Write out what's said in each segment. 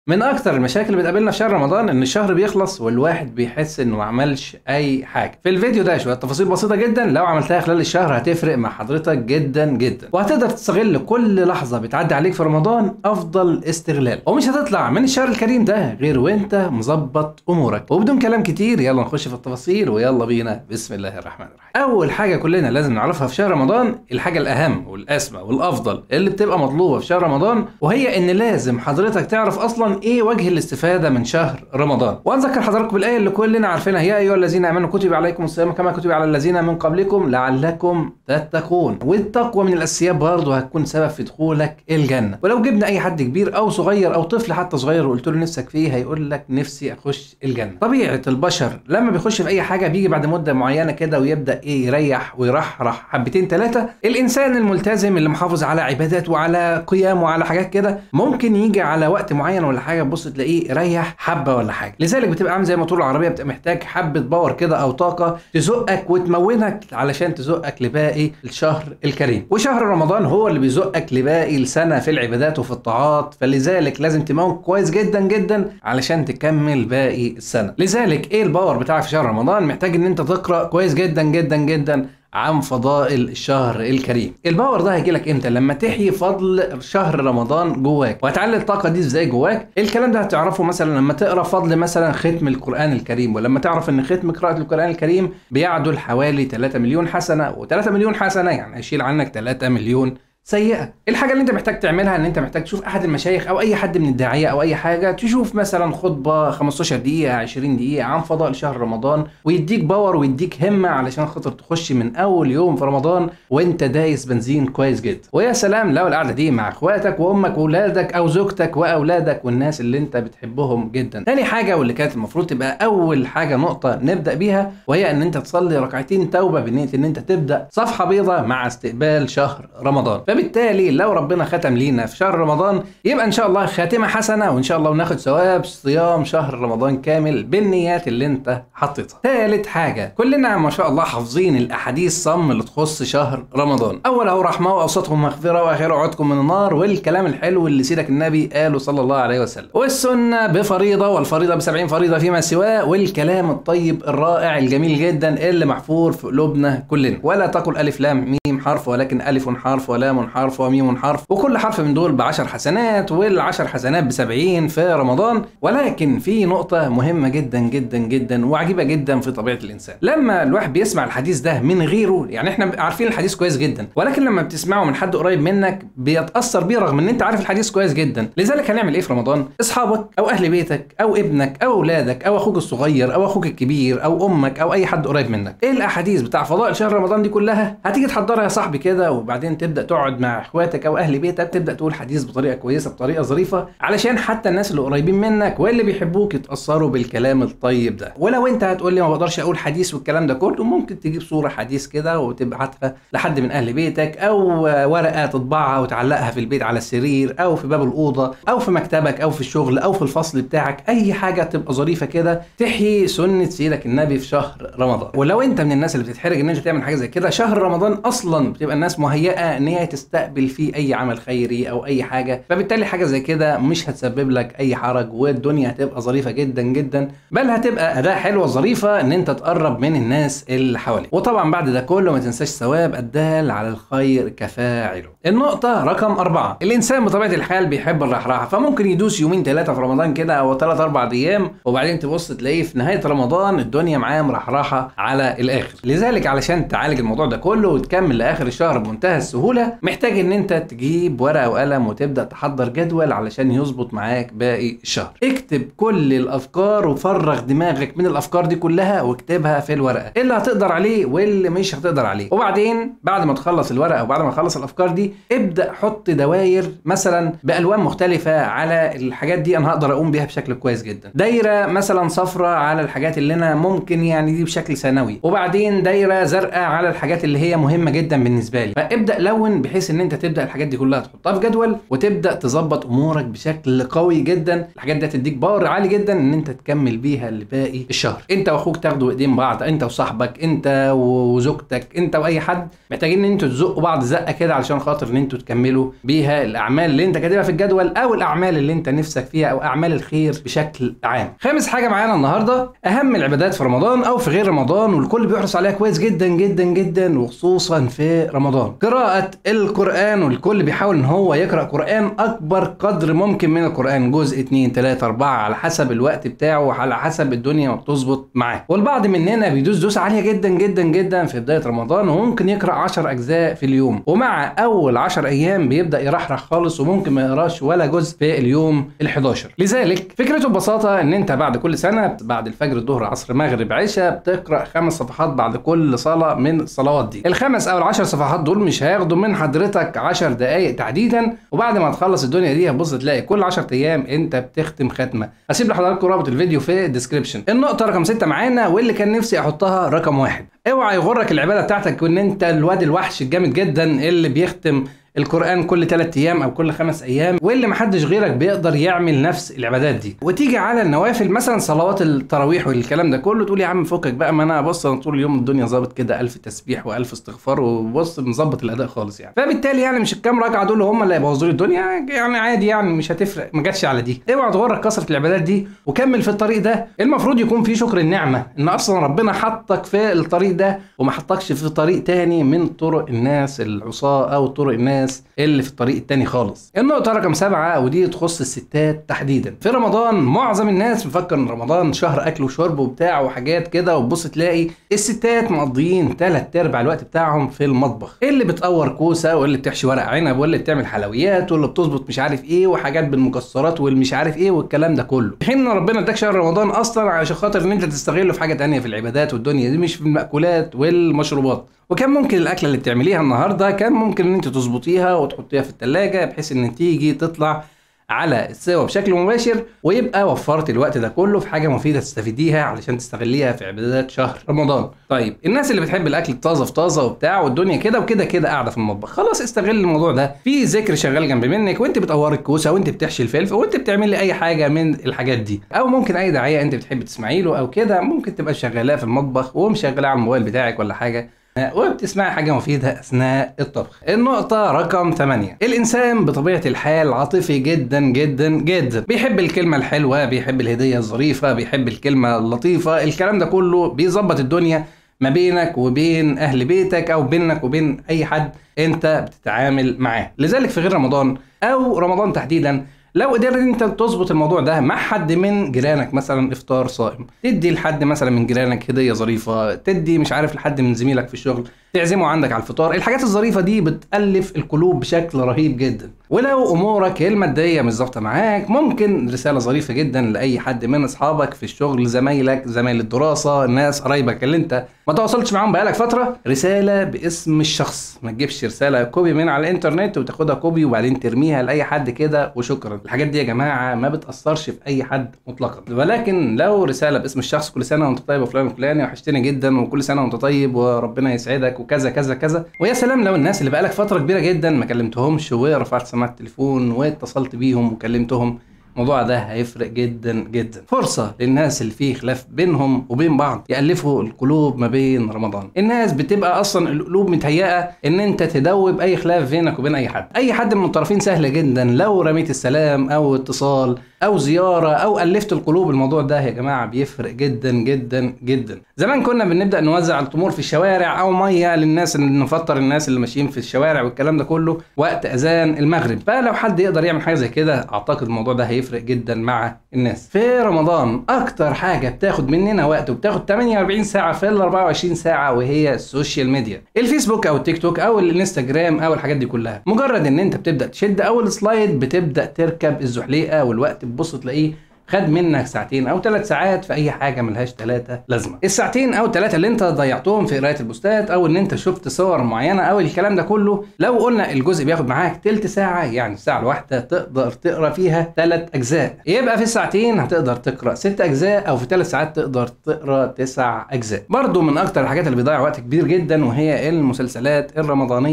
من اكتر المشاكل اللي بتقابلنا في شهر رمضان ان الشهر بيخلص والواحد بيحس انه ما عملش اي حاجه في الفيديو ده شويه تفاصيل بسيطه جدا لو عملتها خلال الشهر هتفرق مع حضرتك جدا جدا وهتقدر تستغل كل لحظه بتعدي عليك في رمضان افضل استغلال ومش هتطلع من الشهر الكريم ده غير وانت مظبط امورك وبدون كلام كتير يلا نخش في التفاصيل ويلا بينا بسم الله الرحمن الرحيم اول حاجه كلنا لازم نعرفها في شهر رمضان الحاجه الاهم والاسمى والافضل اللي بتبقى مطلوبه في شهر رمضان وهي ان لازم حضرتك تعرف اصلا ايه وجه الاستفاده من شهر رمضان واذكر حضراتكم بالايه اللي كلنا عارفينها يا ايها الذين امنوا كتب عليكم الصيام كما كتب على الذين من قبلكم لعلكم تتقون والتقوى من الاساسيات برضه هتكون سبب في دخولك الجنه ولو جبنا اي حد كبير او صغير او طفل حتى صغير وقلت له نفسك فيه هيقول لك نفسي اخش الجنه طبيعه البشر لما بيخش في اي حاجه بيجي بعد مده معينه كده ويبدا ايه يريح ويرحرح حبتين ثلاثه الانسان الملتزم اللي محافظ على عبادات وعلى قيام وعلى حاجات كده ممكن يجي على وقت معين ولا حاجه تبص تلاقيه ريح حبه ولا حاجه لذلك بتبقى عامل زي موتور العربيه بتبقى محتاج حبه باور كده او طاقه تزقك وتمونك علشان تزقك لباقي الشهر الكريم وشهر رمضان هو اللي بيزقك لباقي السنه في العبادات وفي الطاعات فلذلك لازم تمون كويس جدا جدا علشان تكمل باقي السنه لذلك ايه الباور بتاعك في شهر رمضان محتاج ان انت تقرا كويس جدا جدا جدا عن فضائل الشهر الكريم الباور ده هيجي لك امتى لما تحيي فضل شهر رمضان جواك وهتعلي الطاقه دي ازاي جواك الكلام ده هتعرفه مثلا لما تقرا فضل مثلا ختم القران الكريم ولما تعرف ان ختم قراءه القران الكريم بيعدل حوالي 3 مليون حسنه و3 مليون حسنه يعني هيشيل عنك 3 مليون سيئه الحاجه اللي انت محتاج تعملها ان انت محتاج تشوف احد المشايخ او اي حد من الداعيه او اي حاجه تشوف مثلا خطبه 15 دقيقه 20 دقيقه عن فضائل شهر رمضان ويديك باور ويديك همه علشان خاطر تخش من اول يوم في رمضان وانت دايس بنزين كويس جدا ويا سلام لو القعده دي مع اخواتك وامك واولادك او زوجتك واولادك والناس اللي انت بتحبهم جدا تاني حاجه واللي كانت المفروض تبقى اول حاجه نقطه نبدا بيها وهي ان انت تصلي ركعتين توبه بنيه ان انت تبدا صفحه بيضاء مع استقبال شهر رمضان فبالتالي لو ربنا ختم لينا في شهر رمضان يبقى ان شاء الله خاتمه حسنه وان شاء الله وناخد ثواب صيام شهر رمضان كامل بالنيات اللي انت حطيتها. ثالث حاجه كلنا ما شاء الله حافظين الاحاديث صم اللي تخص شهر رمضان. اوله رحمه واوسطهم مغفره واخره عتق من النار والكلام الحلو اللي سيدك النبي قاله صلى الله عليه وسلم. والسنه بفريضه والفريضه ب 70 فريضه فيما سواه والكلام الطيب الرائع الجميل جدا اللي محفور في قلوبنا كلنا. ولا تقل الف لام ميم حرف ولكن الف حرف ولام حرف وميم حرف وكل حرف من دول بعشر حسنات والعشر حسنات بسبعين في رمضان ولكن في نقطة مهمة جدا جدا جدا وعجيبة جدا في طبيعة الإنسان لما الواحد بيسمع الحديث ده من غيره يعني احنا عارفين الحديث كويس جدا ولكن لما بتسمعه من حد قريب منك بيتأثر بيه رغم ان انت عارف الحديث كويس جدا لذلك هنعمل ايه في رمضان اصحابك او اهل بيتك او ابنك او اولادك او اخوك الصغير او اخوك الكبير او امك او اي حد قريب منك ايه الاحاديث بتاع فضائل شهر رمضان دي كلها هتيجي تحضرها يا صاحبي كده وبعدين تبدا تقعد مع اخواتك او اهل بيتك تبدا تقول حديث بطريقه كويسه بطريقه ظريفه علشان حتى الناس اللي قريبين منك واللي بيحبوك يتاثروا بالكلام الطيب ده ولو انت هتقول لي ما بقدرش اقول حديث والكلام ده كله ممكن تجيب صوره حديث كده وتبعتها لحد من اهل بيتك او ورقه تطبعها وتعلقها في البيت على السرير او في باب الاوضه او في مكتبك او في الشغل او في الفصل بتاعك اي حاجه تبقى ظريفه كده تحيي سنه سيدك النبي في شهر رمضان ولو انت من الناس اللي بتتحرج ان انت تعمل حاجه زي كده شهر رمضان اصلا بتبقى الناس مهيئه ان هي تستقبل فيه اي عمل خيري او اي حاجه فبالتالي حاجه زي كده مش هتسبب لك اي حرج والدنيا هتبقى ظريفه جدا جدا بل هتبقى اداه حلوه ظريفه ان انت تقرب من الناس اللي حواليك وطبعا بعد ده كله ما تنساش ثواب الدال على الخير كفاعله النقطه رقم أربعة الانسان بطبيعه الحال بيحب الرحراحه فممكن يدوس يومين ثلاثه في رمضان كده او ثلاث اربع ايام وبعدين تبص تلاقيه في نهايه رمضان الدنيا معاه مرحراحه على الاخر لذلك علشان تعالج الموضوع ده كله وتكمل لاخر الشهر بمنتهى السهوله محتاج ان انت تجيب ورقه وقلم وتبدا تحضر جدول علشان يظبط معاك باقي الشهر اكتب كل الافكار وفرغ دماغك من الافكار دي كلها واكتبها في الورقه اللي هتقدر عليه واللي مش هتقدر عليه وبعدين بعد ما تخلص الورقه وبعد ما تخلص الافكار دي ابدا حط دواير مثلا بالوان مختلفه على الحاجات دي انا هقدر اقوم بيها بشكل كويس جدا دايره مثلا صفراء على الحاجات اللي انا ممكن يعني دي بشكل ثانوي وبعدين دايره زرقاء على الحاجات اللي هي مهمه جدا بالنسبه لي فابدا لون بحيث بحيث ان انت تبدا الحاجات دي كلها تحطها في جدول وتبدا تظبط امورك بشكل قوي جدا الحاجات دي هتديك باور عالي جدا ان انت تكمل بيها لباقي الشهر انت واخوك تاخدوا ايدين بعض انت وصاحبك انت وزوجتك انت واي حد محتاجين ان انتوا تزقوا بعض زقه كده علشان خاطر ان انتوا تكملوا بيها الاعمال اللي انت كاتبها في الجدول او الاعمال اللي انت نفسك فيها او اعمال الخير بشكل عام خامس حاجه معانا النهارده اهم العبادات في رمضان او في غير رمضان والكل بيحرص عليها كويس جدا جدا جدا وخصوصا في رمضان قراءه القران والكل بيحاول ان هو يقرا قران اكبر قدر ممكن من القران جزء 2 3 4 على حسب الوقت بتاعه وعلى حسب الدنيا ما بتظبط معاه والبعض مننا بيدوس دوس عاليه جدا جدا جدا في بدايه رمضان وممكن يقرا 10 اجزاء في اليوم ومع اول 10 ايام بيبدا يرحرح خالص وممكن ما يقراش ولا جزء في اليوم ال11 لذلك فكرته ببساطه ان انت بعد كل سنه بعد الفجر الظهر عصر مغرب عشاء بتقرا خمس صفحات بعد كل صلاه من الصلوات دي الخمس او العشر صفحات دول مش هياخدوا من حضرتك 10 دقائق تحديدا وبعد ما تخلص الدنيا دي هتبص تلاقي كل 10 ايام انت بتختم ختمه هسيب لحضراتكم رابط الفيديو في الديسكربشن النقطه رقم 6 معانا واللي كان نفسي احطها رقم واحد اوعى يغرك العباده بتاعتك وان انت الواد الوحش الجامد جدا اللي بيختم القرآن كل ثلاث أيام أو كل خمس أيام واللي محدش غيرك بيقدر يعمل نفس العبادات دي وتيجي على النوافل مثلا صلوات التراويح والكلام ده كله تقول يا عم فكك بقى ما أنا بص أنا طول اليوم الدنيا ظابط كده ألف تسبيح وألف استغفار وبص مظبط الأداء خالص يعني فبالتالي يعني مش الكام ركعة دول هم اللي هيبوظوا لي الدنيا يعني عادي يعني مش هتفرق ما جاتش على دي اوعى تغرك كثرة العبادات دي وكمل في الطريق ده المفروض يكون في شكر النعمة إن أصلا ربنا حطك في الطريق ده وما حطكش في طريق تاني من طرق الناس العصاة أو طرق الناس اللي في الطريق التاني خالص النقطة رقم سبعة ودي تخص الستات تحديدا في رمضان معظم الناس مفكر ان رمضان شهر اكل وشرب وبتاع وحاجات كده وتبص تلاقي الستات مقضيين تلات ارباع الوقت بتاعهم في المطبخ اللي بتقور كوسة واللي بتحشي ورق عنب واللي بتعمل حلويات واللي بتظبط مش عارف ايه وحاجات بالمكسرات والمش عارف ايه والكلام ده كله في حين ان ربنا اداك شهر رمضان اصلا علشان خاطر ان انت تستغله في حاجة تانية في العبادات والدنيا دي مش في المأكولات والمشروبات وكان ممكن الاكله اللي بتعمليها النهارده كان ممكن ان انت تظبطيها وتحطيها في التلاجة بحيث ان تيجي تطلع على السوا بشكل مباشر ويبقى وفرت الوقت ده كله في حاجه مفيده تستفيديها علشان تستغليها في عبادات شهر رمضان. طيب الناس اللي بتحب الاكل طازه في طازه وبتاع والدنيا كده وكده كده قاعده في المطبخ خلاص استغل الموضوع ده في ذكر شغال جنب منك وانت بتقوري الكوسه وانت بتحشي الفلفل وانت بتعملي اي حاجه من الحاجات دي او ممكن اي دعايه انت بتحب تسمعي له او كده ممكن تبقى شغالاه في المطبخ ومشغلاه على الموبايل بتاعك ولا حاجه وبتسمعي حاجة مفيدة أثناء الطبخ. النقطة رقم 8 الإنسان بطبيعة الحال عاطفي جدا جدا جدا بيحب الكلمة الحلوة بيحب الهدية الظريفة بيحب الكلمة اللطيفة الكلام ده كله بيظبط الدنيا ما بينك وبين أهل بيتك أو بينك وبين أي حد أنت بتتعامل معاه لذلك في غير رمضان أو رمضان تحديدا لو قدرت انت تظبط الموضوع ده مع حد من جيرانك مثلا افطار صائم تدي لحد مثلا من جيرانك هديه ظريفه تدي مش عارف لحد من زميلك في الشغل تعزمه عندك على الفطار الحاجات الظريفه دي بتالف القلوب بشكل رهيب جدا ولو امورك الماديه مش ظابطه معاك ممكن رساله ظريفه جدا لاي حد من اصحابك في الشغل زمايلك زمايل الدراسه الناس قرايبك اللي انت ما تواصلتش معاهم بقالك فتره رساله باسم الشخص ما تجيبش رساله كوبي من على الانترنت وتاخدها كوبي وبعدين ترميها لاي حد كده وشكرا الحاجات دي يا جماعه ما بتاثرش في اي حد مطلقا ولكن لو رساله باسم الشخص كل سنه وانت طيب وفلان وفلاني وحشتني جدا وكل سنه وانت طيب وربنا يسعدك وكذا كذا كذا ويا سلام لو الناس اللي بقالك فتره كبيره جدا ما كلمتهمش ورفعت سماعه التليفون واتصلت بيهم وكلمتهم الموضوع ده هيفرق جدا جدا فرصة للناس اللي فيه خلاف بينهم وبين بعض يألفوا القلوب ما بين رمضان الناس بتبقى أصلا القلوب متهيئة إن أنت تدوب أي خلاف بينك وبين أي حد أي حد من الطرفين سهل جدا لو رميت السلام أو اتصال او زياره او الفت القلوب الموضوع ده يا جماعه بيفرق جدا جدا جدا زمان كنا بنبدا نوزع التمور في الشوارع او ميه للناس اللي نفطر الناس اللي ماشيين في الشوارع والكلام ده كله وقت اذان المغرب فلو حد يقدر يعمل حاجه زي كده اعتقد الموضوع ده هيفرق جدا مع الناس في رمضان اكتر حاجه بتاخد مننا وقت وبتاخد 48 ساعه في ال 24 ساعه وهي السوشيال ميديا الفيسبوك او التيك توك او الانستجرام او الحاجات دي كلها مجرد ان انت بتبدا تشد اول سلايد بتبدا تركب الزحليقه والوقت تبص تلاقيه خد منك ساعتين او ثلاث ساعات في اي حاجه ملهاش ثلاثه لازمه الساعتين او ثلاثه اللي انت ضيعتهم في قرايه البوستات او ان انت شفت صور معينه او الكلام ده كله لو قلنا الجزء بياخد معاك تلت ساعه يعني الساعه الواحده تقدر تقرا فيها ثلاث اجزاء يبقى في الساعتين هتقدر تقرا ست اجزاء او في ثلاث ساعات تقدر تقرا تسع اجزاء برضو من اكتر الحاجات اللي بيضيع وقت كبير جدا وهي المسلسلات الرمضانيه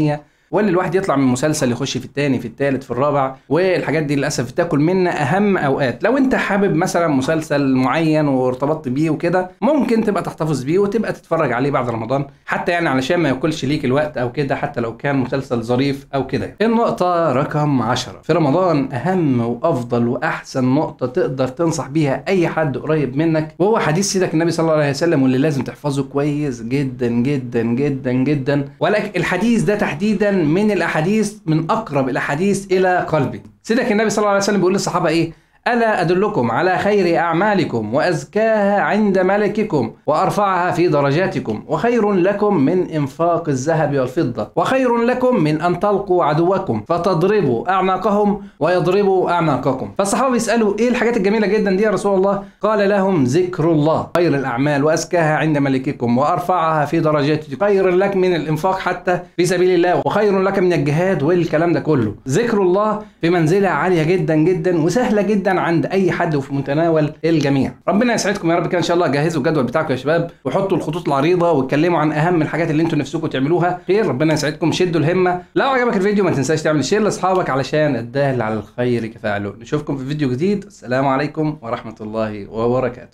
واللي الواحد يطلع من مسلسل يخش في الثاني في الثالث في الرابع والحاجات دي للاسف بتاكل منا اهم اوقات لو انت حابب مثلا مسلسل معين وارتبطت بيه وكده ممكن تبقى تحتفظ بيه وتبقى تتفرج عليه بعد رمضان حتى يعني علشان ما ياكلش ليك الوقت او كده حتى لو كان مسلسل ظريف او كده النقطه رقم 10 في رمضان اهم وافضل واحسن نقطه تقدر تنصح بيها اي حد قريب منك وهو حديث سيدك النبي صلى الله عليه وسلم واللي لازم تحفظه كويس جدا جدا جدا جدا ولكن الحديث ده تحديدا من الاحاديث من اقرب الاحاديث الى قلبي سيدك النبي صلى الله عليه وسلم بيقول للصحابه ايه ألا أدلكم على خير أعمالكم وأزكاها عند ملككم وأرفعها في درجاتكم وخير لكم من إنفاق الذهب والفضة وخير لكم من أن تلقوا عدوكم فتضربوا أعناقهم ويضربوا أعناقكم فالصحابة يسألوا إيه الحاجات الجميلة جدا دي يا رسول الله قال لهم ذكر الله خير الأعمال وأزكاها عند ملككم وأرفعها في درجاتكم خير لك من الإنفاق حتى في سبيل الله وخير لك من الجهاد والكلام ده كله ذكر الله في منزلة عالية جدا جدا وسهلة جدا عند اي حد وفي متناول الجميع ربنا يسعدكم يا رب كده ان شاء الله جهزوا الجدول بتاعكم يا شباب وحطوا الخطوط العريضه واتكلموا عن اهم الحاجات اللي انتم نفسكم تعملوها خير ربنا يسعدكم شدوا الهمه لو عجبك الفيديو ما تنساش تعمل شير لاصحابك علشان الدال على الخير كفاعله نشوفكم في فيديو جديد السلام عليكم ورحمه الله وبركاته